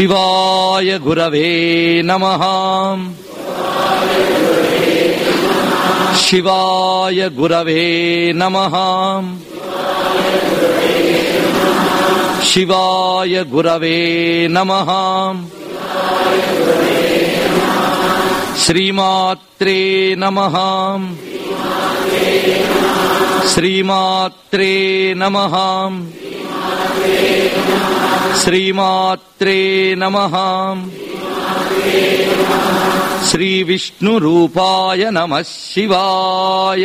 శివాయ గురవే నమ శివాయ గురవే నమ శివాయ గురవే నమ శ్రీమాత్రే నమ శ్రీమాత్రే నమ శ్రీమాత్రే నమ శ్రీవిష్ణురూపాయ నమ శివాయ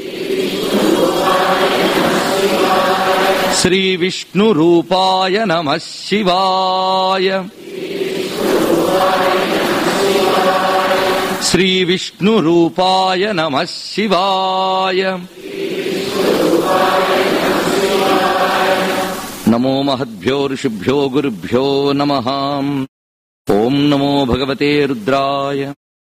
శ్రీవిష్ణురూపాయ నమ శివాయ శ్రీవిష్ణురూపాయ నమ శివాయ నమో మహద్భ్యో ఋషిభ్యో గురుభ్యో నమ ఓం నమో భగవతే రుద్రాయ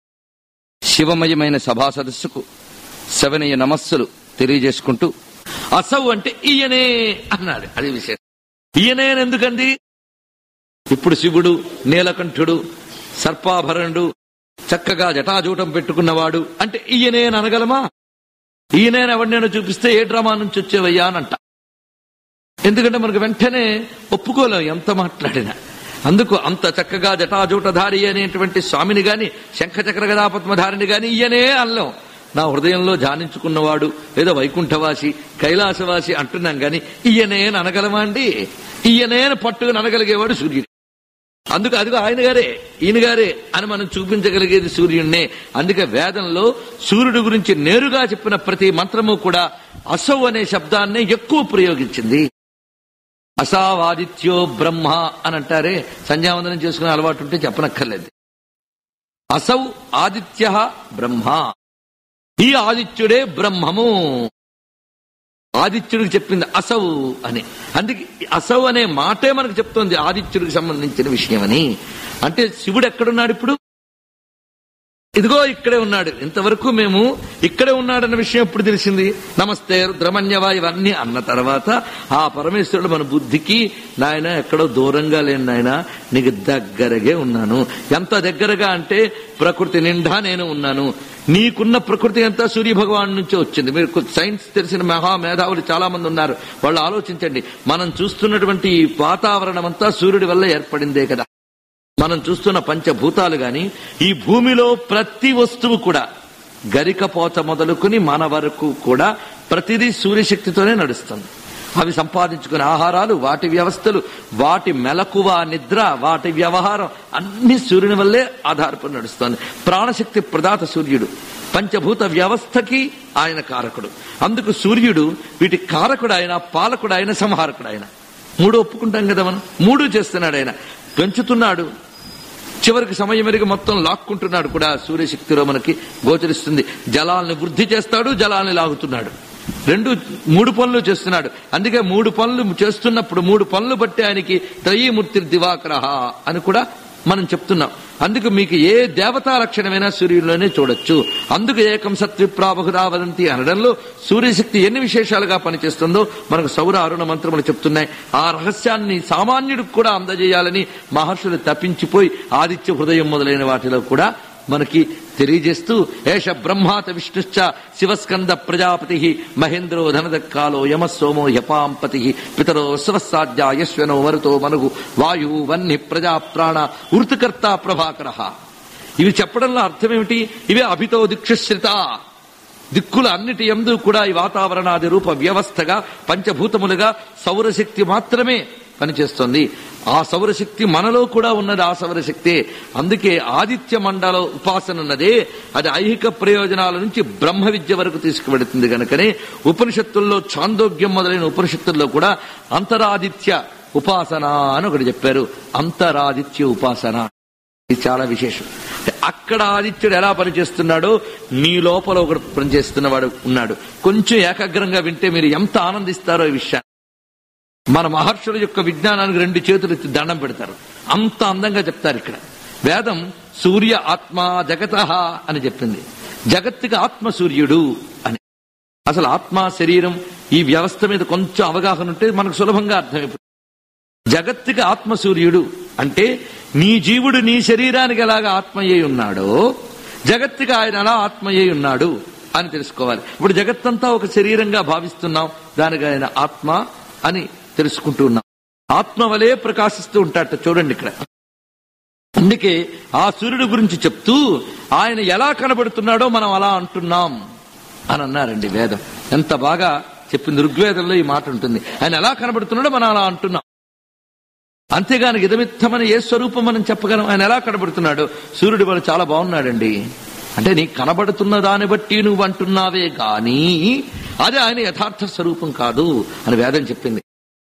శివమయమైన సభా సదస్సుకు శవనీయ నమస్సులు తెలియజేసుకుంటూ అసౌ అంటే ఈయనే అన్నాడు అది విషయం ఈయనే అని ఎందుకంది ఇప్పుడు శివుడు నీలకంఠుడు సర్పాభరణుడు చక్కగా జటాజూటం పెట్టుకున్నవాడు అంటే ఈయనే అని అనగలమా ఈయనే ఎవరినైనా చూపిస్తే ఏ డ్రామా నుంచి వచ్చేవయ్యా అనంట ఎందుకంటే మనకు వెంటనే ఒప్పుకోలేం ఎంత మాట్లాడినా అందుకు అంత చక్కగా జటాజూటధారి అనేటువంటి స్వామిని గాని శంఖచక్ర గదాపద్మధారిని గాని ఈయనే అనలేం నా హృదయంలో ధ్యానించుకున్నవాడు ఏదో వైకుంఠవాసి కైలాసవాసి అంటున్నాం గాని ఈయనే అని అనగలమా అండి ఈయనే అని పట్టుకుని అనగలిగేవాడు సూర్యుడు అందుకు అదిగో ఆయన గారే ఈయన గారే అని మనం చూపించగలిగేది సూర్యుడినే అందుకే వేదంలో సూర్యుడి గురించి నేరుగా చెప్పిన ప్రతి మంత్రము కూడా అసౌ అనే శబ్దాన్నే ఎక్కువ ప్రయోగించింది అసావాదిత్యో బ్రహ్మ అని అంటారే సంధ్యావందనం చేసుకునే అలవాటు ఉంటే చెప్పనక్కర్లేదు అసౌ ఆదిత్య బ్రహ్మ ఈ ఆదిత్యుడే బ్రహ్మము ఆదిత్యుడికి చెప్పింది అసౌ అని అందుకే అసౌ అనే మాటే మనకు చెప్తోంది ఆదిత్యుడికి సంబంధించిన విషయమని అంటే శివుడు ఎక్కడున్నాడు ఇప్పుడు ఇదిగో ఇక్కడే ఉన్నాడు ఇంతవరకు మేము ఇక్కడే ఉన్నాడన్న విషయం ఎప్పుడు తెలిసింది నమస్తే రుద్రమన్యవా ఇవన్నీ అన్న తర్వాత ఆ పరమేశ్వరుడు మన బుద్ధికి నాయన ఎక్కడో దూరంగా లేని నాయన నీకు దగ్గరగే ఉన్నాను ఎంత దగ్గరగా అంటే ప్రకృతి నిండా నేను ఉన్నాను నీకున్న ప్రకృతి అంతా సూర్య భగవాన్ నుంచే వచ్చింది మీరు సైన్స్ తెలిసిన మహా మేధావులు చాలా మంది ఉన్నారు వాళ్ళు ఆలోచించండి మనం చూస్తున్నటువంటి ఈ వాతావరణం అంతా సూర్యుడి వల్ల ఏర్పడిందే కదా మనం చూస్తున్న పంచభూతాలు గాని ఈ భూమిలో ప్రతి వస్తువు కూడా గరికపోత మొదలుకుని మన వరకు కూడా ప్రతిదీ సూర్యశక్తితోనే నడుస్తుంది అవి సంపాదించుకునే ఆహారాలు వాటి వ్యవస్థలు వాటి మెలకువ నిద్ర వాటి వ్యవహారం అన్ని సూర్యుని వల్లే ఆధారపడి నడుస్తుంది ప్రాణశక్తి ప్రదాత సూర్యుడు పంచభూత వ్యవస్థకి ఆయన కారకుడు అందుకు సూర్యుడు వీటి కారకుడు ఆయన పాలకుడు ఆయన సంహారకుడు ఆయన మూడు ఒప్పుకుంటాం కదా మనం మూడు చేస్తున్నాడు ఆయన పెంచుతున్నాడు చివరికి సమయం ఎరిగి మొత్తం లాక్కుంటున్నాడు కూడా సూర్యశక్తిలో మనకి గోచరిస్తుంది జలాల్ని వృద్ధి చేస్తాడు జలాల్ని లాగుతున్నాడు రెండు మూడు పనులు చేస్తున్నాడు అందుకే మూడు పనులు చేస్తున్నప్పుడు మూడు పనులు బట్టి ఆయనకి త్రయీమూర్తి దివాకర అని కూడా మనం చెప్తున్నాం అందుకు మీకు ఏ దేవతా లక్షణమైనా సూర్యుడిలోనే చూడొచ్చు అందుకు ఏకం సత్విప్రాబహుదా వదంతి అనడంలో సూర్యశక్తి ఎన్ని విశేషాలుగా పనిచేస్తుందో మనకు సౌర అరుణ మంత్రములు చెప్తున్నాయి ఆ రహస్యాన్ని సామాన్యుడికి కూడా అందజేయాలని మహర్షులు తప్పించిపోయి ఆదిత్య హృదయం మొదలైన వాటిలో కూడా మనకి తెలియజేస్తూ ఏష బ్రహ్మాత విష్ణుశ్చ శివస్కంద ప్రజాపతి మహేంద్రో ధనదక్కాలో యమస్సోమో యపాంపతి పితరో శివసాధ్య యశ్వనో వరుతో మనుగు వాయు వన్ని ప్రజా ప్రాణ వృత్తికర్త ప్రభాకర ఇవి చెప్పడంలో అర్థం ఏమిటి ఇవే అభితో దిక్షశ్రిత దిక్కుల అన్నిటి ఎందు కూడా ఈ వాతావరణాది రూప వ్యవస్థగా పంచభూతములుగా సౌరశక్తి మాత్రమే పనిచేస్తుంది ఆ సౌరశక్తి మనలో కూడా ఉన్నది ఆ సౌరశక్తి అందుకే ఆదిత్య మండల ఉపాసన ఉన్నదే అది ఐహిక ప్రయోజనాల నుంచి బ్రహ్మ విద్య వరకు తీసుకువెడుతుంది గనుకనే ఉపనిషత్తుల్లో చాందోగ్యం మొదలైన ఉపనిషత్తుల్లో కూడా అంతరాదిత్య ఉపాసన అని ఒకటి చెప్పారు అంతరాదిత్య ఉపాసన ఇది చాలా విశేషం అక్కడ ఆదిత్యుడు ఎలా పనిచేస్తున్నాడో నీ లోపల ఒకడు పనిచేస్తున్నవాడు ఉన్నాడు కొంచెం ఏకాగ్రంగా వింటే మీరు ఎంత ఆనందిస్తారో ఈ విషయాన్ని మన మహర్షుల యొక్క విజ్ఞానానికి రెండు చేతులు ఎత్తి దండం పెడతారు అంత అందంగా చెప్తారు ఇక్కడ వేదం సూర్య ఆత్మ జగత అని చెప్పింది జగత్తుకి ఆత్మ సూర్యుడు అని అసలు ఆత్మ శరీరం ఈ వ్యవస్థ మీద కొంచెం అవగాహన ఉంటే మనకు సులభంగా అర్థమైపోతుంది జగత్తుకి ఆత్మ సూర్యుడు అంటే నీ జీవుడు నీ శరీరానికి ఎలాగ ఆత్మయ్యే ఉన్నాడో జగత్తుకి ఆయన అలా ఆత్మయ్యే ఉన్నాడు అని తెలుసుకోవాలి ఇప్పుడు జగత్తంతా ఒక శరీరంగా భావిస్తున్నాం దానికి ఆయన ఆత్మ అని తెలుసుకుంటూ ఉన్నాం ఆత్మ వలే ప్రకాశిస్తూ ఉంటాడట చూడండి ఇక్కడ అందుకే ఆ సూర్యుడి గురించి చెప్తూ ఆయన ఎలా కనబడుతున్నాడో మనం అలా అంటున్నాం అని అన్నారండి వేదం ఎంత బాగా చెప్పింది ఋగ్వేదంలో ఈ మాట ఉంటుంది ఆయన ఎలా కనబడుతున్నాడో మనం అలా అంటున్నాం అంతేగాని ఇదమిత్తమని ఏ స్వరూపం మనం చెప్పగలం ఆయన ఎలా కనబడుతున్నాడు సూర్యుడు వాళ్ళు చాలా బాగున్నాడండి అంటే నీకు కనబడుతున్న దాన్ని బట్టి నువ్వు అంటున్నావే గాని అది ఆయన యథార్థ స్వరూపం కాదు అని వేదం చెప్పింది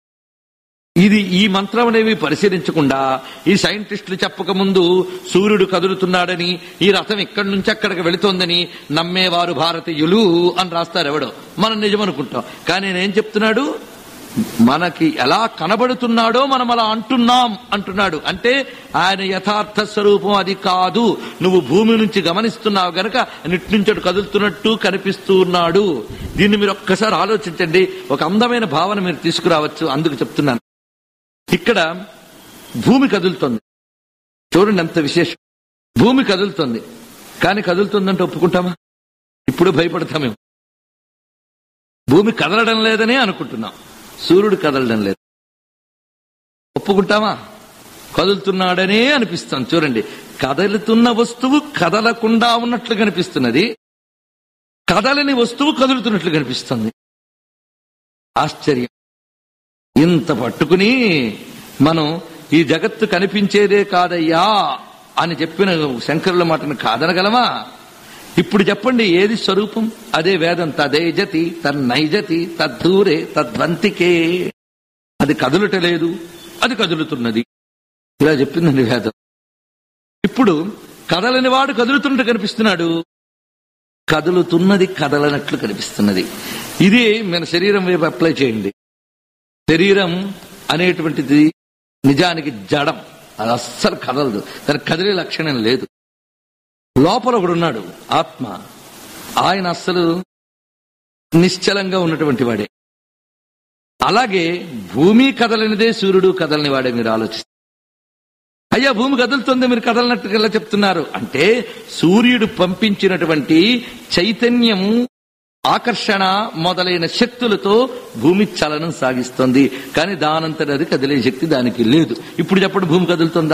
ఇది ఈ మంత్రం అనేవి పరిశీలించకుండా ఈ సైంటిస్టులు చెప్పక ముందు సూర్యుడు కదులుతున్నాడని ఈ రథం ఇక్కడి నుంచి అక్కడికి వెళుతోందని నమ్మేవారు భారతీయులు అని రాస్తారు ఎవడో మనం నిజమనుకుంటాం కానీ నేనేం చెప్తున్నాడు మనకి ఎలా కనబడుతున్నాడో మనం అలా అంటున్నాం అంటున్నాడు అంటే ఆయన యథార్థ స్వరూపం అది కాదు నువ్వు భూమి నుంచి గమనిస్తున్నావు గనక నిట్ నుంచి అటు కదులుతున్నట్టు కనిపిస్తూ ఉన్నాడు దీన్ని మీరు ఒక్కసారి ఆలోచించండి ఒక అందమైన భావన మీరు తీసుకురావచ్చు అందుకు చెప్తున్నాను ఇక్కడ భూమి కదులుతుంది చూడండి ఎంత విశేషం భూమి కదులుతుంది కానీ కదులుతుందంటే ఒప్పుకుంటామా ఇప్పుడు భయపడతామేమో భూమి కదలడం లేదనే అనుకుంటున్నాం సూర్యుడు కదలడం లేదు ఒప్పుకుంటామా కదులుతున్నాడనే అనిపిస్తాం చూడండి కదలుతున్న వస్తువు కదలకుండా ఉన్నట్లు కనిపిస్తున్నది కదలని వస్తువు కదులుతున్నట్లు కనిపిస్తుంది ఆశ్చర్యం ఇంత పట్టుకుని మనం ఈ జగత్తు కనిపించేదే కాదయ్యా అని చెప్పిన శంకరుల మాటను కాదనగలమా ఇప్పుడు చెప్పండి ఏది స్వరూపం అదే వేదం తదేజతి తన్నైజతి తద్దూరే తద్వంతికే అది కదులుటలేదు అది కదులుతున్నది ఇలా చెప్పిందండి వేదం ఇప్పుడు కదలని వాడు కదులుతున్నట్టు కనిపిస్తున్నాడు కదులుతున్నది కదలనట్లు కనిపిస్తున్నది ఇది మన శరీరం వైపు అప్లై చేయండి శరీరం అనేటువంటిది నిజానికి జడం అది అస్సలు కదలదు దానికి కదిలే లక్షణం లేదు లోపల ఒకడున్నాడు ఆత్మ ఆయన అస్సలు నిశ్చలంగా ఉన్నటువంటి వాడే అలాగే భూమి కదలనిదే సూర్యుడు కదలని వాడే మీరు ఆలోచిస్తారు అయ్యా భూమి కదులుతుంది మీరు కదలనట్టుగా చెప్తున్నారు అంటే సూర్యుడు పంపించినటువంటి చైతన్యము ఆకర్షణ మొదలైన శక్తులతో భూమి చలనం సాగిస్తుంది కానీ దానంతట అది కదిలే శక్తి దానికి లేదు ఇప్పుడు చెప్పండి భూమి కదులుతుందా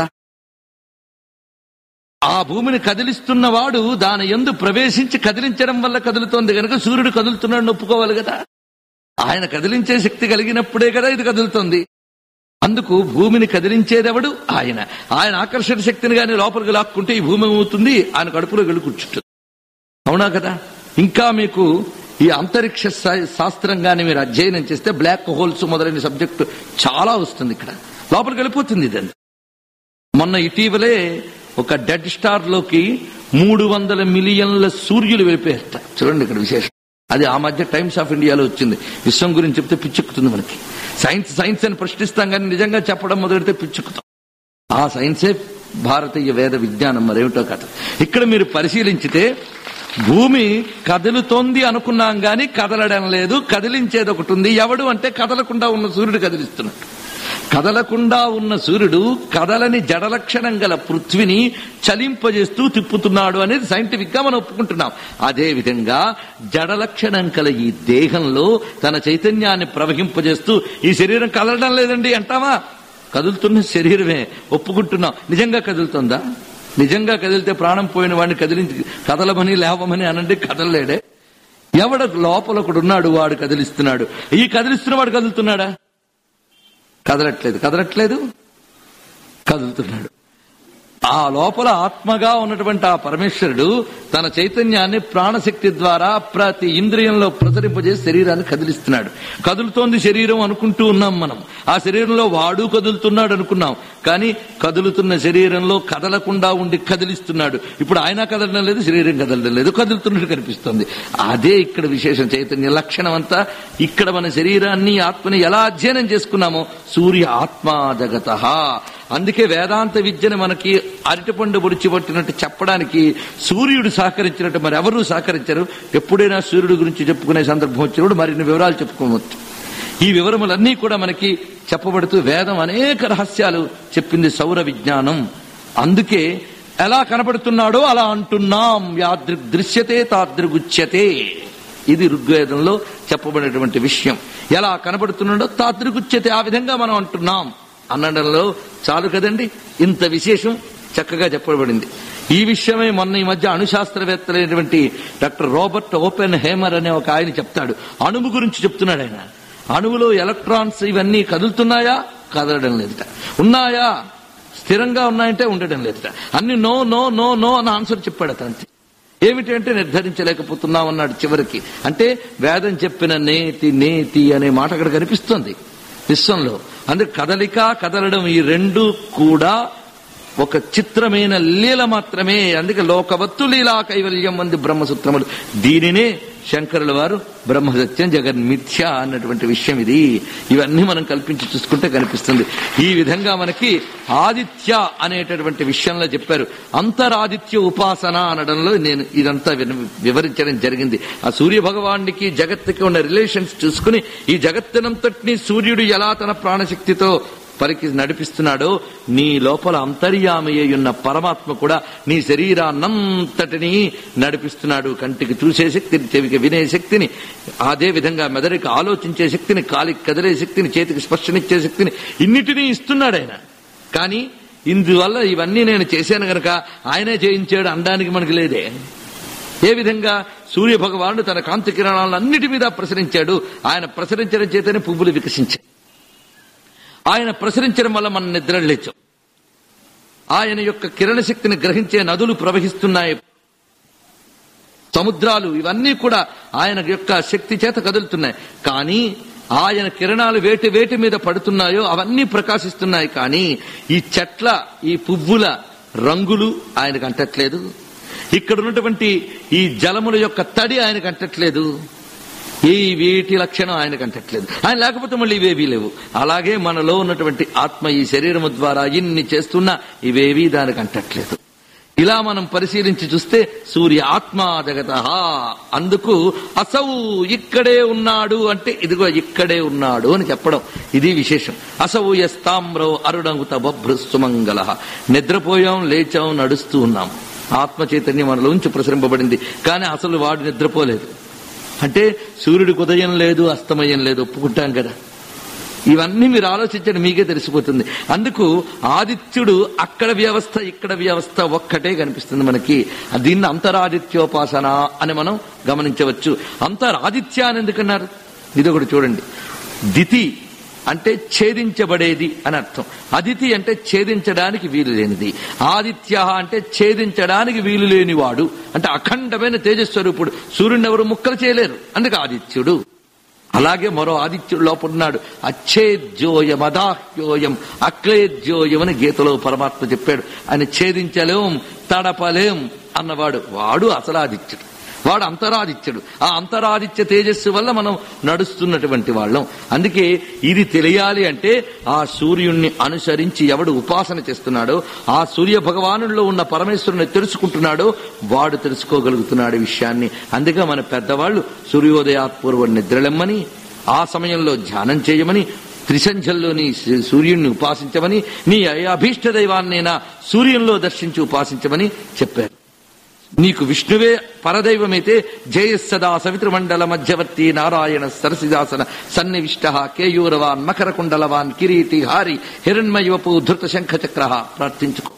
ఆ భూమిని కదిలిస్తున్నవాడు దాని ఎందు ప్రవేశించి కదిలించడం వల్ల కదులుతోంది కనుక సూర్యుడు కదులుతున్నాడు ఒప్పుకోవాలి కదా ఆయన కదిలించే శక్తి కలిగినప్పుడే కదా ఇది కదులుతుంది అందుకు భూమిని కదిలించేదెవడు ఆయన ఆయన ఆకర్షణ శక్తిని గాని లోపలికి లాక్కుంటే ఈ భూమి అవుతుంది ఆయన కడుపులో వెళ్ళి కూర్చుంటుంది అవునా కదా ఇంకా మీకు ఈ అంతరిక్ష శా- శాస్త్రంగానే మీరు అధ్యయనం చేస్తే బ్లాక్ హోల్స్ మొదలైన సబ్జెక్టు చాలా వస్తుంది ఇక్కడ లోపలికి వెళ్ళిపోతుంది ఇదంతా మొన్న ఇటీవలే ఒక డెడ్ స్టార్ లోకి మూడు వందల మిలియన్ల సూర్యులు వెళ్ళిపోయారట చూడండి ఇక్కడ విశేషం అది ఆ మధ్య టైమ్స్ ఆఫ్ ఇండియాలో వచ్చింది విశ్వం గురించి చెప్తే పిచ్చెక్కుతుంది మనకి సైన్స్ సైన్స్ అని ప్రశ్నిస్తాం కానీ నిజంగా చెప్పడం మొదలెడితే పిచ్చెక్కుతాం ఆ సైన్సే భారతీయ వేద విజ్ఞానం మరేమిటో కథ ఇక్కడ మీరు పరిశీలించితే భూమి కదులుతోంది అనుకున్నాం గాని కదలడం లేదు కదిలించేది ఒకటి ఉంది ఎవడు అంటే కదలకుండా ఉన్న సూర్యుడు కదిలిస్తున్నాడు కదలకుండా ఉన్న సూర్యుడు కదలని జడలక్షణం గల పృథ్వీని చలింపజేస్తూ తిప్పుతున్నాడు అనేది సైంటిఫిక్ గా మనం ఒప్పుకుంటున్నాం అదే విధంగా జడలక్షణం కల ఈ దేహంలో తన చైతన్యాన్ని ప్రవహింపజేస్తూ ఈ శరీరం కదలడం లేదండి అంటావా కదులుతున్న శరీరమే ఒప్పుకుంటున్నాం నిజంగా కదులుతుందా నిజంగా కదిలితే ప్రాణం పోయిన వాడిని కదిలించి కదలమని లేవమని అనండి కదలలేడే ఎవడ లోపల ఒకడున్నాడు వాడు కదిలిస్తున్నాడు ఈ కదిలిస్తున్న వాడు కదులుతున్నాడా కదలట్లేదు కదలట్లేదు కదులుతున్నాడు ఆ లోపల ఆత్మగా ఉన్నటువంటి ఆ పరమేశ్వరుడు తన చైతన్యాన్ని ప్రాణశక్తి ద్వారా ప్రతి ఇంద్రియంలో ప్రసరింపజేసి శరీరాన్ని కదిలిస్తున్నాడు కదులుతోంది శరీరం అనుకుంటూ ఉన్నాం మనం ఆ శరీరంలో వాడు కదులుతున్నాడు అనుకున్నాం కానీ కదులుతున్న శరీరంలో కదలకుండా ఉండి కదిలిస్తున్నాడు ఇప్పుడు ఆయన కదలడం లేదు శరీరం కదలడం లేదు కదులుతున్నట్టు కనిపిస్తుంది అదే ఇక్కడ విశేషం చైతన్య లక్షణం అంతా ఇక్కడ మన శరీరాన్ని ఆత్మని ఎలా అధ్యయనం చేసుకున్నామో సూర్య ఆత్మా జగత అందుకే వేదాంత విద్యను మనకి అరటిపండు పొడిచి పట్టినట్టు చెప్పడానికి సూర్యుడు సహకరించినట్టు మరి ఎవరూ సహకరించరు ఎప్పుడైనా సూర్యుడు గురించి చెప్పుకునే సందర్భం వచ్చినప్పుడు మరిన్ని వివరాలు చెప్పుకోవచ్చు ఈ వివరములన్నీ కూడా మనకి చెప్పబడుతూ వేదం అనేక రహస్యాలు చెప్పింది సౌర విజ్ఞానం అందుకే ఎలా కనబడుతున్నాడో అలా అంటున్నాం యాదృగ్ దృశ్యతే తాదృగుచ్యతే ఇది ఋగ్వేదంలో చెప్పబడినటువంటి విషయం ఎలా కనబడుతున్నాడో తాదృగుచ్యతే ఆ విధంగా మనం అంటున్నాం అనడంలో చాలు కదండి ఇంత విశేషం చక్కగా చెప్పబడింది ఈ విషయమే మొన్న ఈ మధ్య అణుశాస్త్రవేత్తలైనటువంటి డాక్టర్ రాబర్ట్ ఓపెన్ హేమర్ అనే ఒక ఆయన చెప్తాడు అణువు గురించి చెప్తున్నాడు ఆయన అణువులో ఎలక్ట్రాన్స్ ఇవన్నీ కదులుతున్నాయా కదలడం లేదుట ఉన్నాయా స్థిరంగా ఉన్నాయంటే ఉండడం లేదుట అన్ని నో నో నో నో అని ఆన్సర్ చెప్పాడు అతను అంతే ఏమిటి అంటే నిర్ధారించలేకపోతున్నాం అన్నాడు చివరికి అంటే వేదం చెప్పిన నేతి నేతి అనే మాట అక్కడ కనిపిస్తుంది విశ్వంలో అందుకే కదలిక కదలడం ఈ రెండు కూడా ఒక చిత్రమైన లీల మాత్రమే అందుకే లోకవత్తు లీలా కైవల్యం మంది బ్రహ్మసూత్రములు దీనినే శంకరుల వారు బ్రహ్మసత్యం జగన్మిథ్య అన్నటువంటి విషయం ఇది ఇవన్నీ మనం కల్పించి చూసుకుంటే కనిపిస్తుంది ఈ విధంగా మనకి ఆదిత్య అనేటటువంటి విషయంలో చెప్పారు అంతరాదిత్య ఉపాసన అనడంలో నేను ఇదంతా విన- వివరించడం జరిగింది ఆ సూర్య భగవానుడికి జగత్తుకి ఉన్న రిలేషన్స్ చూసుకుని ఈ జగత్తునంతటినీ సూర్యుడు ఎలా తన ప్రాణశక్తితో పరికి నడిపిస్తున్నాడో నీ లోపల అంతర్యామయ్య ఉన్న పరమాత్మ కూడా నీ శరీరాన్నంతటిని నడిపిస్తున్నాడు కంటికి చూసే శక్తిని చెవికి వినే శక్తిని అదే విధంగా మెదడుకి ఆలోచించే శక్తిని కాలికి కదిలే శక్తిని చేతికి స్పర్శనిచ్చే శక్తిని ఇన్నిటినీ ఇస్తున్నాడు ఆయన కానీ ఇందువల్ల ఇవన్నీ నేను చేశాను గనక ఆయనే చేయించాడు అనడానికి మనకి లేదే ఏ విధంగా సూర్య భగవానుడు తన కాంతి కిరణాలను అన్నిటి మీద ప్రసరించాడు ఆయన ప్రసరించడం చేతనే పువ్వులు వికసించాయి ఆయన ప్రసరించడం వల్ల మనం నిద్ర లేచాం ఆయన యొక్క కిరణ శక్తిని గ్రహించే నదులు ప్రవహిస్తున్నాయి సముద్రాలు ఇవన్నీ కూడా ఆయన యొక్క శక్తి చేత కదులుతున్నాయి కానీ ఆయన కిరణాలు వేటి వేటి మీద పడుతున్నాయో అవన్నీ ప్రకాశిస్తున్నాయి కానీ ఈ చెట్ల ఈ పువ్వుల రంగులు ఆయనకు అంటట్లేదు ఇక్కడ ఉన్నటువంటి ఈ జలముల యొక్క తడి ఆయనకు అంటట్లేదు ఈ వీటి లక్షణం ఆయనకు అంటట్లేదు ఆయన లేకపోతే మళ్ళీ ఇవేవీ లేవు అలాగే మనలో ఉన్నటువంటి ఆత్మ ఈ శరీరము ద్వారా ఇన్ని చేస్తున్నా ఇవేవీ దానికి అంటట్లేదు ఇలా మనం పరిశీలించి చూస్తే సూర్య ఆత్మ జగత అందుకు అసౌ ఇక్కడే ఉన్నాడు అంటే ఇదిగో ఇక్కడే ఉన్నాడు అని చెప్పడం ఇది విశేషం అసౌ ఎస్తామ్రో అరుణంగుత బభ్రు సుమంగళ నిద్రపోయాం లేచాం నడుస్తూ ఉన్నాం ఆత్మ చైతన్యం మనలోంచి ప్రసరింపబడింది కానీ అసలు వాడు నిద్రపోలేదు అంటే సూర్యుడికి ఉదయం లేదు అస్తమయం లేదు ఒప్పుకుంటాం కదా ఇవన్నీ మీరు ఆలోచించండి మీకే తెలిసిపోతుంది అందుకు ఆదిత్యుడు అక్కడ వ్యవస్థ ఇక్కడ వ్యవస్థ ఒక్కటే కనిపిస్తుంది మనకి దీన్ని అంతరాదిత్యోపాసన అని మనం గమనించవచ్చు అంతరాదిత్య అని ఎందుకన్నారు ఇది ఒకటి చూడండి దితి అంటే ఛేదించబడేది అని అర్థం అదితి అంటే ఛేదించడానికి వీలు లేనిది ఆదిత్య అంటే ఛేదించడానికి వీలు లేనివాడు అంటే అఖండమైన తేజస్వరూపుడు సూర్యుని ఎవరు ముక్కలు చేయలేరు అందుకే ఆదిత్యుడు అలాగే మరో ఆదిత్యుడు లోపల ఉన్నాడు అచ్ఛేద్యోయం అదాహ్యోయం అక్లేద్యోయం అని గీతలో పరమాత్మ చెప్పాడు ఆయన ఛేదించలేం తడపలేం అన్నవాడు వాడు అసలు ఆదిత్యుడు వాడు అంతరాదిత్యుడు ఆ అంతరాదిత్య తేజస్సు వల్ల మనం నడుస్తున్నటువంటి వాళ్ళం అందుకే ఇది తెలియాలి అంటే ఆ సూర్యుణ్ణి అనుసరించి ఎవడు ఉపాసన చేస్తున్నాడో ఆ సూర్య భగవానుల్లో ఉన్న పరమేశ్వరుని తెలుసుకుంటున్నాడో వాడు తెలుసుకోగలుగుతున్నాడు ఈ విషయాన్ని అందుకే మన పెద్దవాళ్ళు సూర్యోదయాత్పూర్వ నిద్రలెమ్మని ఆ సమయంలో ధ్యానం చేయమని త్రిసంధ్యల్లోని సూర్యుణ్ణి ఉపాసించమని నీ అభీష్ట దైవాన్నైనా సూర్యంలో దర్శించి ఉపాసించమని చెప్పారు నీకు విష్ణువే పరదైవమైతే జయస్సదా సవితృమండల మధ్యవర్తి నారాయణ సరసిదాసన సన్నివిష్ట కేయూరవాన్ మకర కుండలవాన్ కిరీటి హారి హిరణ్మయవపు ధృత శంఖ చక్ర ప్రార్థించుకో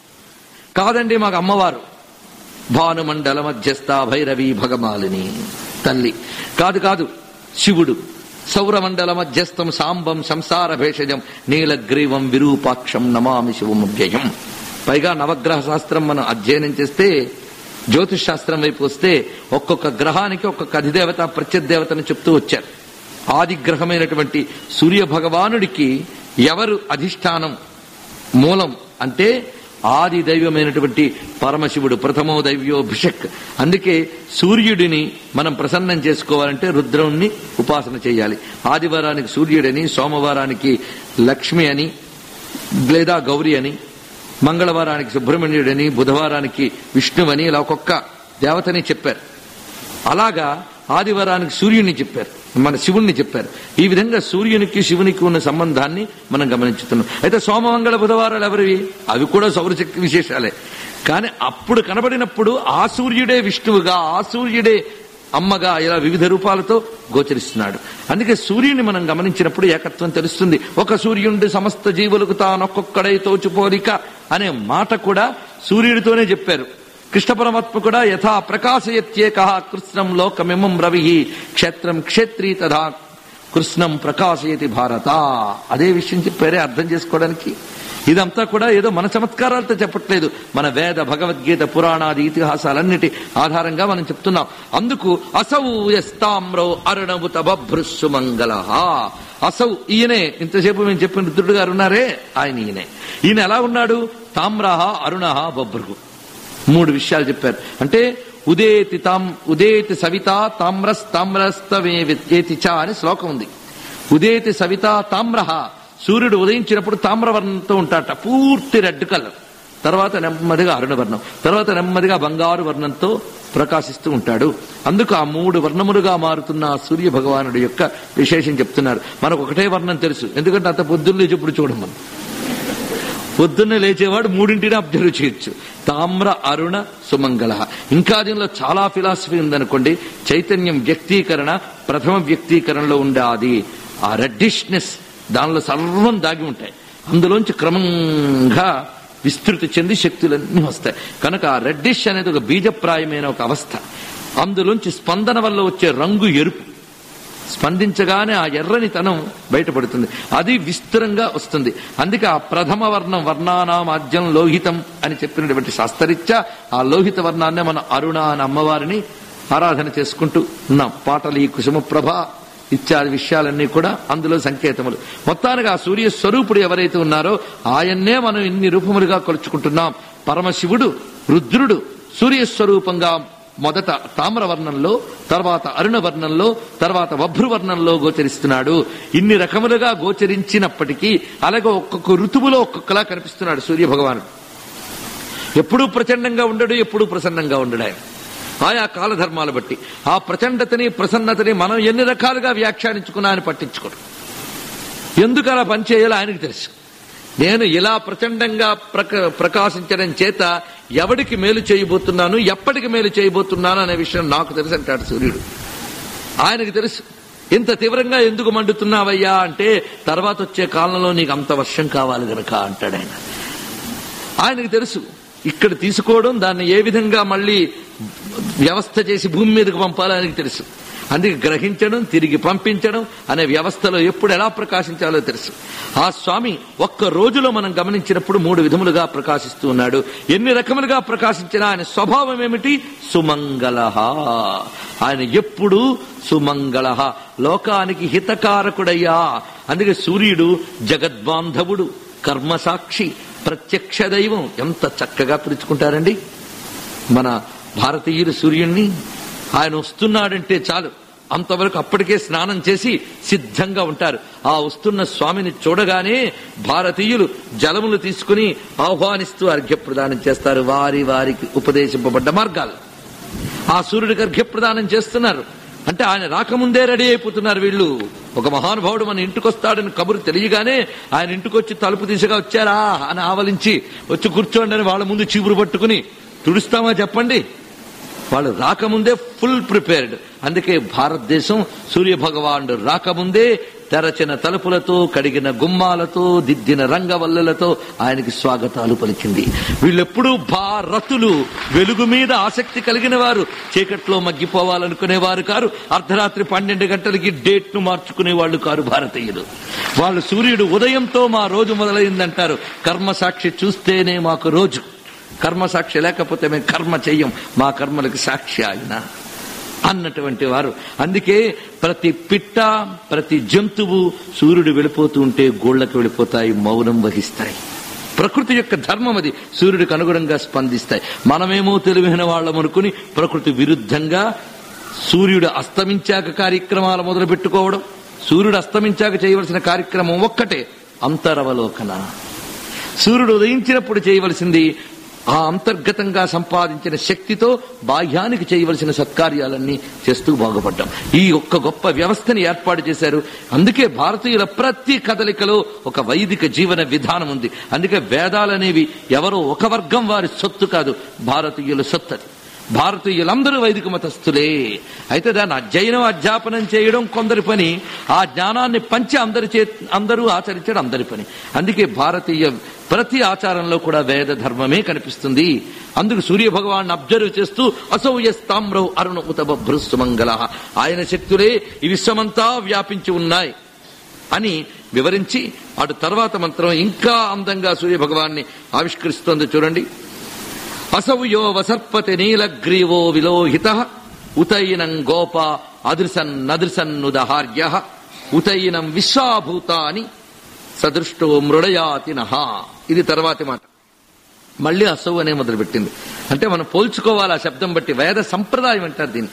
కాదండి మాకు అమ్మవారు భానుమండల మధ్యస్థ భైరవి భగమాలిని తల్లి కాదు కాదు శివుడు సౌరమండల మధ్యస్థం సాంబం సంసార భేషజం నీలగ్రీవం విరూపాక్షం నమామి శివమువ్యయం పైగా నవగ్రహ శాస్త్రం మనం అధ్యయనం చేస్తే జ్యోతిష్ శాస్త్రం వైపు వస్తే ఒక్కొక్క గ్రహానికి ఒక్కొక్క అధిదేవత ప్రత్యదేవతను చెప్తూ వచ్చారు ఆది గ్రహమైనటువంటి సూర్య భగవానుడికి ఎవరు అధిష్టానం మూలం అంటే ఆది దైవమైనటువంటి పరమశివుడు ప్రథమో దైవ్యో భిషక్ అందుకే సూర్యుడిని మనం ప్రసన్నం చేసుకోవాలంటే రుద్రుణ్ణి ఉపాసన చేయాలి ఆదివారానికి సూర్యుడని సోమవారానికి లక్ష్మి అని లేదా గౌరి అని మంగళవారానికి సుబ్రహ్మణ్యుడని బుధవారానికి విష్ణువని ఇలా ఒక్కొక్క దేవతని చెప్పారు అలాగా ఆదివారానికి సూర్యుడిని చెప్పారు మన శివుణ్ణి చెప్పారు ఈ విధంగా సూర్యునికి శివునికి ఉన్న సంబంధాన్ని మనం గమనించుతున్నాం అయితే సోమమంగళ బుధవారాలు ఎవరివి అవి కూడా సౌరశక్తి విశేషాలే కానీ అప్పుడు కనబడినప్పుడు ఆ సూర్యుడే విష్ణువుగా ఆ సూర్యుడే అమ్మగా ఇలా వివిధ రూపాలతో గోచరిస్తున్నాడు అందుకే సూర్యుని మనం గమనించినప్పుడు ఏకత్వం తెలుస్తుంది ఒక సూర్యుడి సమస్త జీవులకు తానొక్కొక్కడై తోచుపోలిక అనే మాట కూడా సూర్యుడితోనే చెప్పారు కృష్ణ పరమాత్మ కూడా యథా ప్రకాశయత్యేక కృష్ణం లోకమిమం రవి క్షేత్రం క్షేత్రీ తథా కృష్ణం ప్రకాశయతి భారత అదే విషయం చెప్పారే అర్థం చేసుకోవడానికి ఇదంతా కూడా ఏదో మన చమత్కారాలతో చెప్పట్లేదు మన వేద భగవద్గీత పురాణాది ఇతిహాసాలన్నిటి ఆధారంగా మనం చెప్తున్నాం అందుకు అసౌ యస్తామ్రో అరుణముత బభ్రుస్సు మంగళ అసౌ ఈయనే ఇంతసేపు మేము చెప్పిన రుద్రుడు గారు ఉన్నారే ఆయన ఈయనే ఈయన ఎలా ఉన్నాడు తామ్రహ అరుణ బభ్రుగు మూడు విషయాలు చెప్పారు అంటే ఉదేతి తాం ఉదేతి సవిత తామ్రస్ తామ్రస్తవేతి చ అని శ్లోకం ఉంది ఉదేతి సవిత తామ్రహ సూర్యుడు ఉదయించినప్పుడు తామ్రవర్ణంతో ఉంటాట పూర్తి రెడ్ కలర్ తర్వాత నెమ్మదిగా అరుణవర్ణం తర్వాత నెమ్మదిగా బంగారు వర్ణంతో ప్రకాశిస్తూ ఉంటాడు అందుకు ఆ మూడు వర్ణములుగా మారుతున్న ఆ సూర్య భగవానుడి యొక్క విశేషం చెప్తున్నారు మనకు ఒకటే వర్ణం తెలుసు ఎందుకంటే అంత పొద్దున్నే చెప్పుడు చూడం మనం పొద్దున్నే లేచేవాడు మూడింటిని అబ్జర్వ్ చేయొచ్చు తామ్ర అరుణ సుమంగళ ఇంకా దీనిలో చాలా ఫిలాసఫీ ఉందనుకోండి చైతన్యం వ్యక్తీకరణ ప్రథమ వ్యక్తీకరణలో ఉండే అది ఆ రెడ్డిష్నెస్ దానిలో సర్వం దాగి ఉంటాయి అందులోంచి క్రమంగా విస్తృతి చెంది శక్తులన్నీ వస్తాయి కనుక ఆ రెడ్డిష్ అనేది ఒక బీజప్రాయమైన ఒక అవస్థ అందులోంచి స్పందన వల్ల వచ్చే రంగు ఎరుపు స్పందించగానే ఆ ఎర్రనితనం బయటపడుతుంది అది విస్తృతంగా వస్తుంది అందుకే ఆ ప్రథమ వర్ణం వర్ణానామాద్యం లోహితం అని చెప్పినటువంటి శాస్త్రరీత్యా ఆ లోహిత వర్ణాన్నే మన అరుణ అని అమ్మవారిని ఆరాధన చేసుకుంటూ ఉన్నాం పాటలు ఈ కుసుమ ప్రభ ఇత్యాది విషయాలన్నీ కూడా అందులో సంకేతములు మొత్తానికి ఆ సూర్య స్వరూపుడు ఎవరైతే ఉన్నారో ఆయన్నే మనం ఇన్ని రూపములుగా కొలుచుకుంటున్నాం పరమశివుడు రుద్రుడు సూర్య స్వరూపంగా మొదట తామ్రవర్ణంలో తర్వాత అరుణవర్ణంలో తర్వాత వభ్రువర్ణంలో గోచరిస్తున్నాడు ఇన్ని రకములుగా గోచరించినప్పటికీ అలాగే ఒక్కొక్క ఋతువులో ఒక్కొక్కలా కనిపిస్తున్నాడు సూర్య భగవానుడు ఎప్పుడూ ప్రచండంగా ఉండడు ఎప్పుడూ ప్రసన్నంగా ఉండడు ఆయన ఆయా కాలధర్మాలు బట్టి ఆ ప్రచండతని ప్రసన్నతని మనం ఎన్ని రకాలుగా వ్యాఖ్యానించుకున్నా అని పట్టించుకోడు ఎందుకు అలా పనిచేయాలో ఆయనకు తెలుసు నేను ఇలా ప్రచండంగా ప్రక ప్రకాశించడం చేత ఎవడికి మేలు చేయబోతున్నాను ఎప్పటికి మేలు చేయబోతున్నాను అనే విషయం నాకు తెలుసు అంటాడు సూర్యుడు ఆయనకు తెలుసు ఇంత తీవ్రంగా ఎందుకు మండుతున్నావయ్యా అంటే తర్వాత వచ్చే కాలంలో నీకు అంత వర్షం కావాలి గనక అంటాడు ఆయన ఆయనకు తెలుసు ఇక్కడ తీసుకోవడం దాన్ని ఏ విధంగా మళ్ళీ వ్యవస్థ చేసి భూమి మీదకు పంపాలో ఆయనకు తెలుసు అందుకే గ్రహించడం తిరిగి పంపించడం అనే వ్యవస్థలో ఎప్పుడు ఎలా ప్రకాశించాలో తెలుసు ఆ స్వామి ఒక్క రోజులో మనం గమనించినప్పుడు మూడు విధములుగా ప్రకాశిస్తూ ఉన్నాడు ఎన్ని రకములుగా ప్రకాశించినా ఆయన స్వభావం ఏమిటి సుమంగళ ఆయన ఎప్పుడు సుమంగళ లోకానికి హితకారకుడయ్యా అందుకే సూర్యుడు జగద్బాంధవుడు కర్మసాక్షి ప్రత్యక్ష దైవం ఎంత చక్కగా పిలుచుకుంటారండి మన భారతీయులు సూర్యుణ్ణి ఆయన వస్తున్నాడంటే చాలు అంతవరకు అప్పటికే స్నానం చేసి సిద్ధంగా ఉంటారు ఆ వస్తున్న స్వామిని చూడగానే భారతీయులు జలములు తీసుకుని ఆహ్వానిస్తూ అర్ఘ్యప్రదానం చేస్తారు వారి వారికి ఉపదేశింపబడ్డ మార్గాలు ఆ సూర్యుడికి అర్ఘ్యప్రదానం చేస్తున్నారు అంటే ఆయన రాకముందే రెడీ అయిపోతున్నారు వీళ్ళు ఒక మహానుభావుడు మన ఇంటికి వస్తాడని కబురు తెలియగానే ఆయన ఇంటికి వచ్చి తలుపు దిశగా వచ్చారా అని ఆవలించి వచ్చి కూర్చోండి అని వాళ్ళ ముందు చీపురు పట్టుకుని తుడుస్తామా చెప్పండి వాళ్ళు రాకముందే ఫుల్ ప్రిపేర్డ్ అందుకే భారతదేశం సూర్య భగవానుడు రాకముందే తెరచిన తలుపులతో కడిగిన గుమ్మాలతో దిద్దిన రంగవల్లులతో ఆయనకి స్వాగతాలు పలికింది వీళ్ళెప్పుడూ భారతులు వెలుగు మీద ఆసక్తి కలిగిన వారు చీకట్లో మగ్గిపోవాలనుకునేవారు కారు అర్ధరాత్రి పన్నెండు గంటలకి డేట్ ను మార్చుకునే వాళ్ళు కారు భారతీయులు వాళ్ళు సూర్యుడు ఉదయంతో మా రోజు మొదలైందంటారు కర్మసాక్షి చూస్తేనే మాకు రోజు కర్మ సాక్షి లేకపోతే మేము కర్మ చెయ్యం మా కర్మలకు సాక్షి ఆయన అన్నటువంటి వారు అందుకే ప్రతి పిట్ట ప్రతి జంతువు సూర్యుడు వెళ్ళిపోతూ ఉంటే గోళ్లకు వెళ్ళిపోతాయి మౌనం వహిస్తాయి ప్రకృతి యొక్క ధర్మం అది సూర్యుడికి అనుగుణంగా స్పందిస్తాయి మనమేమో తెలివైన వాళ్ళం అనుకుని ప్రకృతి విరుద్ధంగా సూర్యుడు అస్తమించాక కార్యక్రమాలు మొదలు పెట్టుకోవడం సూర్యుడు అస్తమించాక చేయవలసిన కార్యక్రమం ఒక్కటే అంతరవలోకన సూర్యుడు ఉదయించినప్పుడు చేయవలసింది ఆ అంతర్గతంగా సంపాదించిన శక్తితో బాహ్యానికి చేయవలసిన సత్కార్యాలన్నీ చేస్తూ బాగుపడ్డాం ఈ ఒక్క గొప్ప వ్యవస్థని ఏర్పాటు చేశారు అందుకే భారతీయుల ప్రతి కదలికలో ఒక వైదిక జీవన విధానం ఉంది అందుకే వేదాలనేవి ఎవరో ఒక వర్గం వారి సొత్తు కాదు భారతీయుల సొత్తు అది భారతీయులందరూ వైదిక మతస్థులే అయితే దాన్ని అధ్యయనం అధ్యాపనం చేయడం కొందరి పని ఆ జ్ఞానాన్ని పంచి అందరి చే అందరూ ఆచరించడం అందరి పని అందుకే భారతీయ ప్రతి ఆచారంలో కూడా వేద ధర్మమే కనిపిస్తుంది అందుకు సూర్య భగవాన్ అబ్జర్వ్ చేస్తూ అసౌయస్తామ్రౌ అరుణ ఉతబభ్రు సుమంగళ ఆయన శక్తులే ఈ విశ్వమంతా వ్యాపించి ఉన్నాయి అని వివరించి అటు తర్వాత మంత్రం ఇంకా అందంగా సూర్య భగవాన్ని ఆవిష్కరిస్తోంది చూడండి అసౌయో వసర్పతి నీలగ్రీవో విలోహిత ఉతైనం గోప అదృసన్ నదృసన్నుదహార్య ఉతైనం విశ్వాభూతాని సదృష్టో మృడయాతి నహ ఇది తర్వాతి మాట మళ్ళీ అసౌ అనే మొదలుపెట్టింది అంటే మనం పోల్చుకోవాలి ఆ శబ్దం బట్టి వేద సంప్రదాయం అంటారు దీన్ని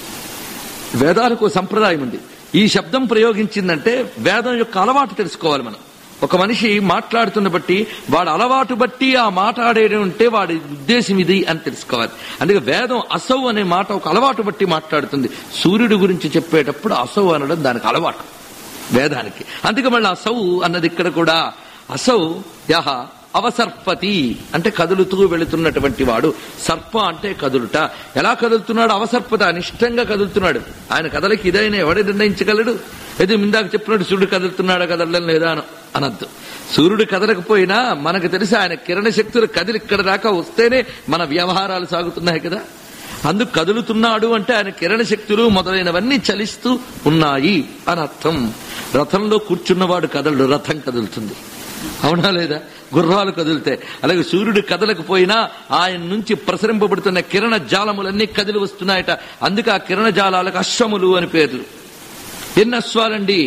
వేదాలకు ఓ సంప్రదాయం ఉంది ఈ శబ్దం ప్రయోగించిందంటే వేదం యొక్క అలవాటు తెలుసుకోవాలి మనం ఒక మనిషి మాట్లాడుతున్న బట్టి వాడు అలవాటు బట్టి ఆ మాట్లాడేది ఉంటే వాడి ఉద్దేశం ఇది అని తెలుసుకోవాలి అందుకే వేదం అసౌ అనే మాట ఒక అలవాటు బట్టి మాట్లాడుతుంది సూర్యుడి గురించి చెప్పేటప్పుడు అసౌ అనడం దానికి అలవాటు వేదానికి అందుకే మళ్ళీ అసౌ అన్నది ఇక్కడ కూడా అసౌ యహ అవసర్పతి అంటే కదులుతూ వెళుతున్నటువంటి వాడు సర్ప అంటే కదులుట ఎలా కదులుతున్నాడు అవసర్పత అనిష్టంగా కదులుతున్నాడు ఆయన కదలకి ఇదైనా ఎవడే నిర్ణయించగలడు అయితే ఇందాక చెప్పినట్టు సూర్యుడు కదులుతున్నాడా కదలడం లేదా అని అనద్దు సూర్యుడు కదలకపోయినా మనకు తెలిసి ఆయన కిరణ శక్తులు కదిలి ఇక్కడ దాకా వస్తేనే మన వ్యవహారాలు సాగుతున్నాయి కదా అందుకు కదులుతున్నాడు అంటే ఆయన కిరణ శక్తులు మొదలైనవన్నీ చలిస్తూ ఉన్నాయి అని అర్థం రథంలో కూర్చున్నవాడు కదలడు రథం కదులుతుంది అవునా లేదా గుర్రాలు కదులుతాయి అలాగే సూర్యుడు కదలకపోయినా ఆయన నుంచి ప్రసరింపబడుతున్న కిరణ జాలములన్నీ కదిలి వస్తున్నాయట అందుకే ఆ కిరణ జాలాలకు అశ్వములు అని పేర్లు ఎన్ని అశ్వాలండి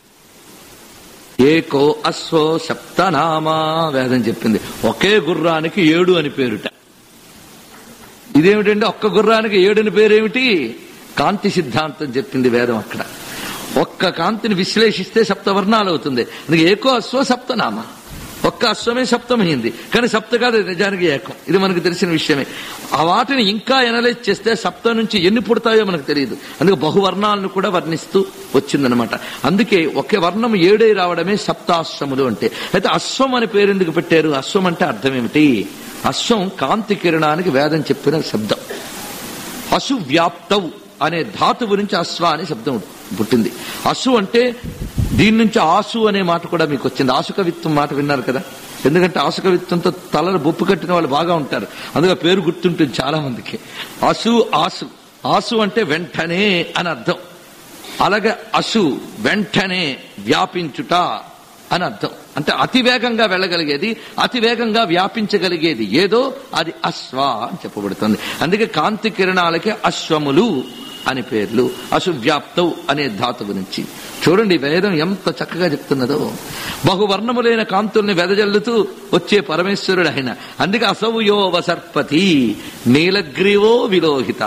ఏకో అశ్వో సప్తనామా వేదం చెప్పింది ఒకే గుర్రానికి ఏడు అని పేరుట ఇదేమిటండి ఒక్క గుర్రానికి ఏడుని పేరేమిటి కాంతి సిద్ధాంతం చెప్పింది వేదం అక్కడ ఒక్క కాంతిని విశ్లేషిస్తే సప్తవర్ణాలు అవుతుంది అందుకే ఏకో అశ్వ సప్తనామ ఒక్క అశ్వమే సప్తమైంది కానీ సప్త కాదు ఇది నిజానికి ఏకం ఇది మనకు తెలిసిన విషయమే ఆ వాటిని ఇంకా ఎనలైజ్ చేస్తే సప్త నుంచి ఎన్ని పుడతాయో మనకు తెలియదు అందుకే బహువర్ణాలను కూడా వర్ణిస్తూ వచ్చిందనమాట అందుకే ఒకే వర్ణం ఏడే రావడమే సప్తాశ్వములు అంటే అయితే అశ్వం అని పేరు ఎందుకు పెట్టారు అశ్వం అంటే అర్థం ఏమిటి అశ్వం కాంతి కిరణానికి వేదం చెప్పిన శబ్దం అసు వ్యాప్తవు అనే ధాతువు నుంచి అశ్వ అనే శబ్దం పుట్టింది అసు అంటే దీని నుంచి ఆసు అనే మాట కూడా మీకు వచ్చింది ఆసుకవిత్వం మాట విన్నారు కదా ఎందుకంటే ఆసుకవిత్వంతో తలలు బొప్పు కట్టిన వాళ్ళు బాగా ఉంటారు అందుకే పేరు గుర్తుంటుంది చాలా మందికి అసు ఆసు ఆసు అంటే వెంటనే అని అర్థం అలాగే అసు వెంటనే వ్యాపించుట అని అర్థం అంటే అతి వేగంగా వెళ్ళగలిగేది అతి వేగంగా వ్యాపించగలిగేది ఏదో అది అశ్వ అని చెప్పబడుతుంది అందుకే కాంతి కిరణాలకి అశ్వములు అని పేర్లు అసువ్యాప్తవు అనే ధాతువు నుంచి చూడండి వేదం ఎంత చక్కగా చెప్తున్నదో బహువర్ణములైన కాంతుల్ని వెదజల్లుతూ వచ్చే పరమేశ్వరుడు ఆయన అందుకే అసౌయో వసర్పతి నీలగ్రీవో విలోహిత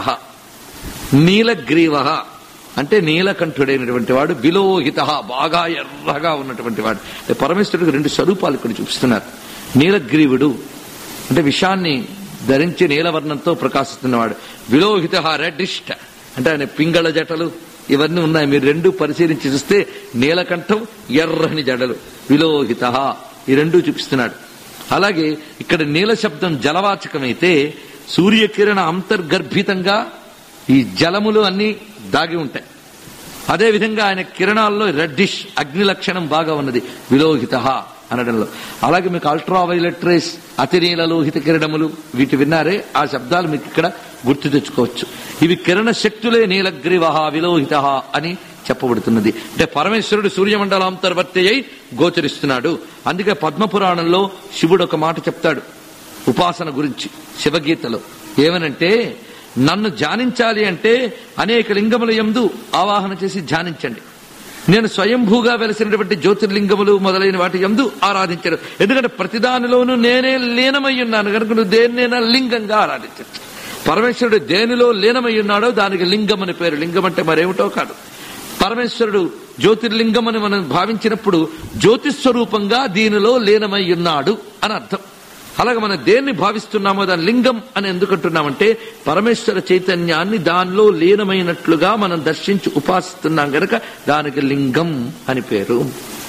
నీలగ్రీవ అంటే నీలకంఠుడైనటువంటి వాడు విలోహిత బాగా ఎర్రగా ఉన్నటువంటి వాడు పరమేశ్వరుడికి రెండు స్వరూపాలు ఇక్కడ చూపిస్తున్నారు నీలగ్రీవుడు అంటే విషాన్ని ధరించి నీలవర్ణంతో ప్రకాశిస్తున్నవాడు విలోహిత రెడ్డిష్ట అంటే ఆయన పింగళ జటలు ఇవన్నీ ఉన్నాయి మీరు రెండు పరిశీలించి చూస్తే నీలకంఠం ఎర్రని జడలు విలోహిత ఈ రెండు చూపిస్తున్నాడు అలాగే ఇక్కడ నీల శబ్దం జలవాచకమైతే సూర్యకిరణ అంతర్గర్భితంగా ఈ జలములు అన్ని దాగి ఉంటాయి అదే విధంగా ఆయన కిరణాల్లో రెడ్డిష్ అగ్ని లక్షణం బాగా ఉన్నది విలోహిత అనడంలో అలాగే మీకు అల్ట్రా వైలెట్ రేస్ అతినీల లోహిత కిరణములు వీటి విన్నారే ఆ శబ్దాలు మీకు ఇక్కడ గుర్తు తెచ్చుకోవచ్చు ఇవి కిరణ శక్తులే నీలగ్రీవ విలోహిత అని చెప్పబడుతున్నది అంటే పరమేశ్వరుడు సూర్యమండలాంతర్వర్తి అయి గోచరిస్తున్నాడు అందుకే పద్మపురాణంలో శివుడు ఒక మాట చెప్తాడు ఉపాసన గురించి శివగీతలో ఏమనంటే నన్ను ధ్యానించాలి అంటే అనేక లింగముల ఎందు ఆవాహన చేసి ధ్యానించండి నేను స్వయంభూగా వెలిసినటువంటి జ్యోతిర్లింగములు మొదలైన వాటి ఎందు ఆరాధించాడు ఎందుకంటే ప్రతిదానిలోనూ నేనే లీనమై ఉన్నాను కనుక నువ్వు దేన్నైనా లింగంగా ఆరాధించచ్చు పరమేశ్వరుడు దేనిలో లీనమై ఉన్నాడో దానికి లింగం అని పేరు లింగం అంటే మరేమిటో కాదు పరమేశ్వరుడు జ్యోతిర్లింగం అని మనం భావించినప్పుడు జ్యోతిస్వరూపంగా దీనిలో లీనమై ఉన్నాడు అని అర్థం అలాగే మనం దేన్ని భావిస్తున్నామో దాని లింగం అని ఎందుకు అంటున్నామంటే పరమేశ్వర చైతన్యాన్ని దానిలో లీనమైనట్లుగా మనం దర్శించి ఉపాసిస్తున్నాం గనక దానికి లింగం అని పేరు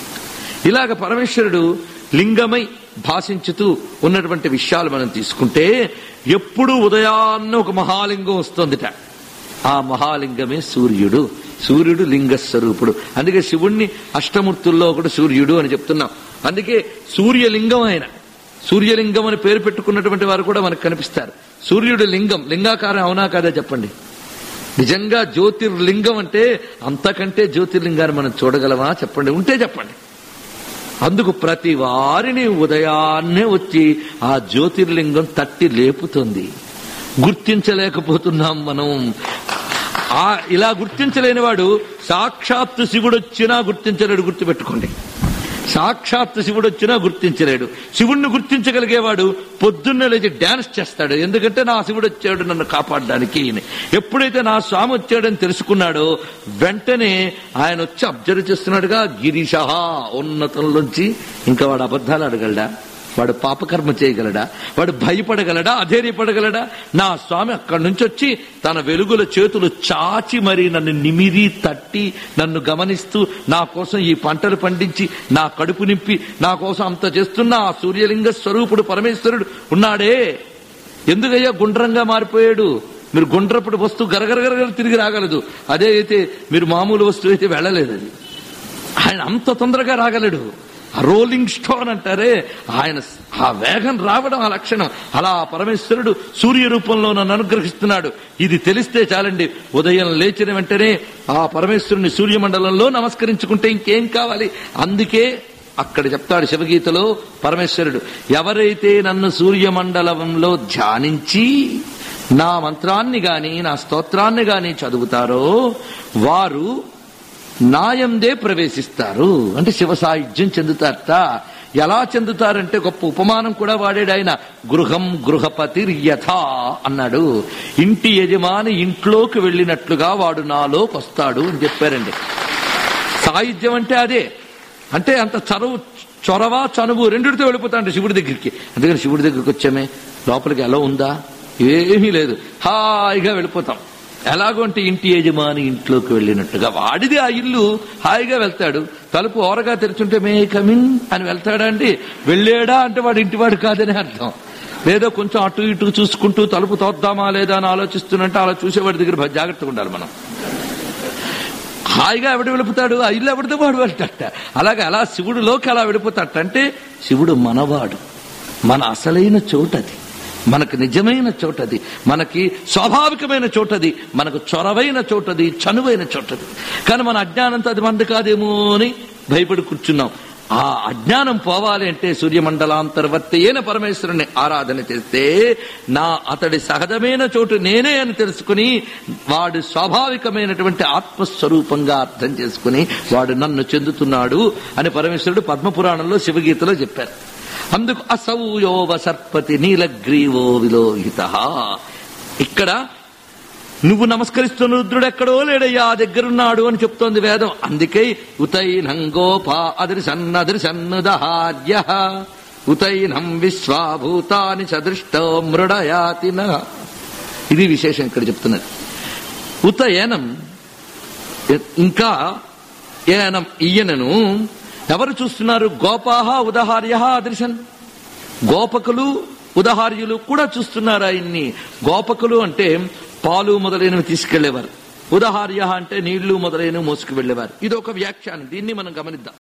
ఇలాగ పరమేశ్వరుడు లింగమై భాషించుతూ ఉన్నటువంటి విషయాలు మనం తీసుకుంటే ఎప్పుడు ఉదయాన్న ఒక మహాలింగం వస్తుందిట ఆ మహాలింగమే సూర్యుడు సూర్యుడు లింగ స్వరూపుడు అందుకే శివుణ్ణి అష్టమూర్తుల్లో ఒకటి సూర్యుడు అని చెప్తున్నాం అందుకే సూర్యలింగం ఆయన సూర్యలింగం అని పేరు పెట్టుకున్నటువంటి వారు కూడా మనకు కనిపిస్తారు సూర్యుడు లింగం లింగాకారం అవునా కాదా చెప్పండి నిజంగా జ్యోతిర్లింగం అంటే అంతకంటే జ్యోతిర్లింగాన్ని మనం చూడగలమా చెప్పండి ఉంటే చెప్పండి అందుకు ప్రతి వారిని ఉదయాన్నే వచ్చి ఆ జ్యోతిర్లింగం తట్టి లేపుతుంది గుర్తించలేకపోతున్నాం మనం ఆ ఇలా గుర్తించలేని వాడు సాక్షాత్తు శివుడు వచ్చినా గుర్తించలేడు గుర్తుపెట్టుకోండి సాక్షాత్తు శివుడు వచ్చినా గుర్తించలేడు శివుణ్ణి గుర్తించగలిగేవాడు పొద్దున్నే లేచి డాన్స్ చేస్తాడు ఎందుకంటే నా శివుడు వచ్చాడు నన్ను కాపాడడానికి అని. ఎప్పుడైతే నా స్వామి వచ్చాడని తెలుసుకున్నాడో వెంటనే ఆయన వచ్చి అబ్జర్వ్ చేస్తున్నాడుగా గిరీశ ఉన్నతంలోంచి ఇంకా వాడు అబద్ధాలు అడగలడా వాడు పాపకర్మ చేయగలడా వాడు భయపడగలడా అధైర్యపడగలడా నా స్వామి అక్కడి నుంచి వచ్చి తన వెలుగుల చేతులు చాచి మరి నన్ను నిమిరి తట్టి నన్ను గమనిస్తూ నా కోసం ఈ పంటలు పండించి నా కడుపు నింపి నా కోసం అంత చేస్తున్న ఆ సూర్యలింగ స్వరూపుడు పరమేశ్వరుడు ఉన్నాడే ఎందుకయ్యా గుండ్రంగా మారిపోయాడు మీరు గుండ్రప్పుడు వస్తువు గరగరగరగర తిరిగి రాగలదు అదే అయితే మీరు మామూలు వస్తువు అయితే వెళ్ళలేదు అది ఆయన అంత తొందరగా రాగలడు ఆ రోలింగ్ స్టోన్ అంటారే ఆయన ఆ వేగం రావడం ఆ లక్షణం అలా ఆ పరమేశ్వరుడు సూర్య రూపంలో నన్ను అనుగ్రహిస్తున్నాడు ఇది తెలిస్తే చాలండి ఉదయం లేచిన వెంటనే ఆ పరమేశ్వరుని సూర్యమండలంలో నమస్కరించుకుంటే ఇంకేం కావాలి అందుకే అక్కడ చెప్తాడు శివగీతలో పరమేశ్వరుడు ఎవరైతే నన్ను సూర్యమండలంలో ధ్యానించి నా మంత్రాన్ని గాని నా స్తోత్రాన్ని గాని చదువుతారో వారు నాయందే ప్రవేశిస్తారు అంటే శివ సాయుధ్యం చెందుతారట ఎలా చెందుతారంటే గొప్ప ఉపమానం కూడా వాడాడు ఆయన గృహం గృహపతి యథ అన్నాడు ఇంటి యజమాని ఇంట్లోకి వెళ్ళినట్లుగా వాడు నాలోకి వస్తాడు అని చెప్పారండి సాయుధ్యం అంటే అదే అంటే అంత చనువు చొరవ చనువు రెండిటితో వెళ్ళిపోతాడు శివుడి దగ్గరికి అందుకని శివుడి దగ్గరికి వచ్చామే లోపలికి ఎలా ఉందా ఏమీ లేదు హాయిగా వెళ్ళిపోతాం ఎలాగో అంటే ఇంటి యజమాని ఇంట్లోకి వెళ్ళినట్టుగా వాడిది ఆ ఇల్లు హాయిగా వెళ్తాడు తలుపు ఓరగా తెరుచుంటే మే కమిన్ అని వెళ్తాడా అండి వెళ్ళాడా అంటే వాడు ఇంటివాడు కాదని అర్థం లేదో కొంచెం అటు ఇటు చూసుకుంటూ తలుపు తోద్దామా లేదా అని ఆలోచిస్తున్నట్టే అలా చూసేవాడి దగ్గర భ- జాగ్రత్తగా ఉండాలి మనం హాయిగా ఎవడు వెళ్ళిపోతాడు ఆ ఇల్లు ఎవడితో వాడు వెళ్తాట అలాగే అలా శివుడిలోకి అలా వెళ్ళిపోతాట అంటే శివుడు మనవాడు మన అసలైన చోటది మనకు నిజమైన చోటది మనకి స్వాభావికమైన చోటది మనకు చొరవైన చోటది చనువైన చోటది కానీ మన అజ్ఞానంతో అది మంది కాదేమో అని భయపడి కూర్చున్నాం ఆ అజ్ఞానం పోవాలి అంటే సూర్యమండలాంతర్వర్తి అయిన పరమేశ్వరుని ఆరాధన చేస్తే నా అతడి సహజమైన చోటు నేనే అని తెలుసుకుని వాడు స్వాభావికమైనటువంటి ఆత్మస్వరూపంగా అర్థం చేసుకుని వాడు నన్ను చెందుతున్నాడు అని పరమేశ్వరుడు పద్మపురాణంలో శివగీతలో చెప్పారు అందుకు అసౌయోవ సర్పతి నీలగ్రీవో విలోహిత ఇక్కడ నువ్వు నమస్కరిస్తున్న రుద్రుడు ఎక్కడో లేడయ్యా ఆ దగ్గరున్నాడు అని చెప్తోంది వేదం అందుకే ఉతైనం గోపా అదృశన్ అదృశన్నుదహార్య ఉతైనం విశ్వాభూతాని సదృష్టో మృడయాతిన ఇది విశేషం ఇక్కడ చెప్తున్నది ఉతయనం ఇంకా ఏనం ఈయనను ఎవరు చూస్తున్నారు గోపాహ ఉదహార్య అదృశన్ గోపకులు ఉదహార్యులు కూడా చూస్తున్నారు ఆయన్ని గోపకులు అంటే పాలు మొదలైనవి తీసుకెళ్లేవారు ఉదహార్య అంటే నీళ్లు మొదలైనవి మోసుకు వెళ్లేవారు ఇది ఒక వ్యాఖ్యానం దీన్ని మనం గమనిద్దాం